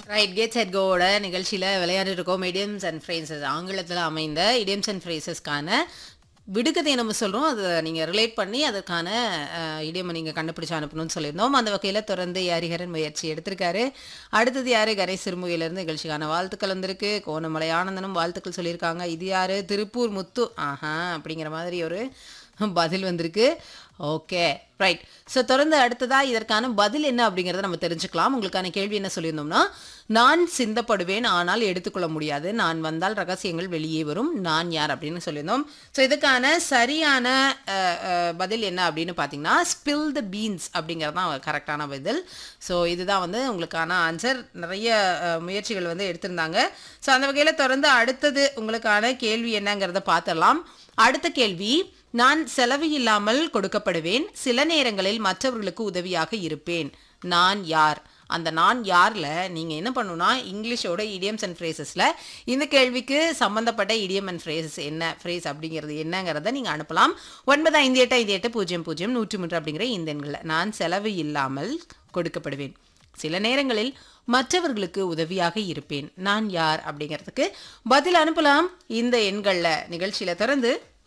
right get set கோவோட நிகழ்ச்சியில் விளையாடிட்டு இருக்கோம் இடியம்ஸ் அண்ட் ஃப்ரேசஸ் ஆங்கிலத்தில் அமைந்த இடியம்ஸ் அண்ட் ஃப்ரேசஸ்க்கான விடுகதையை நம்ம சொல்கிறோம் அதை நீங்கள் ரிலேட் பண்ணி அதற்கான இடியமை நீங்கள் கண்டுபிடிச்சு அனுப்பணும்னு சொல்லியிருந்தோம் அந்த வகையில் தொடர்ந்து ஹரிஹரன் முயற்சி எடுத்திருக்காரு அடுத்தது யார் கணேஷ் சிறுமுகையிலேருந்து நிகழ்ச்சிக்கான வாழ்த்துக்கள் வந்திருக்கு கோணமலை ஆனந்தனும் வாழ்த்துக்கள் சொல்லியிருக்காங்க இது யார் திருப்பூர் முத்து ஆஹா அப்படிங்கிற மாதிரி ஒரு பதில் வந்திருக்கு ஓகே ரைட் ஸோ தொடர்ந்து அடுத்ததாக இதற்கான பதில் என்ன அப்படிங்கிறத நம்ம தெரிஞ்சுக்கலாம் உங்களுக்கான கேள்வி என்ன சொல்லியிருந்தோம்னா நான் சிந்தப்படுவேன் ஆனால் எடுத்துக்கொள்ள முடியாது நான் வந்தால் ரகசியங்கள் வெளியே வரும் நான் யார் அப்படின்னு சொல்லியிருந்தோம் ஸோ இதுக்கான சரியான அஹ், அஹ், பதில் என்ன அப்படின்னு பார்த்தீங்கன்னா ஸ்பில் த பீன்ஸ் அப்படிங்கிறது தான் கரெக்டான பதில் ஸோ இதுதான் வந்து உங்களுக்கான ஆன்சர் நிறைய அஹ், முயற்சிகள் வந்து எடுத்திருந்தாங்க ஸோ அந்த வகையில் தொடர்ந்து அடுத்தது உங்களுக்கான கேள்வி என்னங்கிறத பார்த்துடலாம் அடுத்த கேள்வி நான் செலவு இல்லாமல் கொடுக்கப்படுவேன் சில நேரங்களில் மற்றவர்களுக்கு உதவியாக இருப்பேன் நான் யார் அந்த நான் யாரில் நீங்கள் என்ன பண்ணணும்னா இங்கிலீஷோட இடியம்ஸ் அண்ட் ஃப்ரேசஸில் இந்த கேள்விக்கு சம்மந்தப்பட்ட இடியம் அண்ட் ஃப்ரேசஸ் என்ன ஃப்ரேஸ் அப்படிங்கிறது என்னங்கிறத நீங்கள் அனுப்பலாம் ஒன்பது ஐந்து எட்டு ஐந்து எட்டு பூஜ்ஜியம் பூஜ்ஜியம் நூற்றி மூன்று அப்படிங்கிற இந்த எண்களில் நான் செலவு இல்லாமல் கொடுக்கப்படுவேன் சில நேரங்களில் மற்றவர்களுக்கு உதவியாக இருப்பேன் நான் யார் அப்படிங்கிறதுக்கு பதில் அனுப்பலாம் இந்த எண்களில் நிகழ்ச்சியில் திறந்து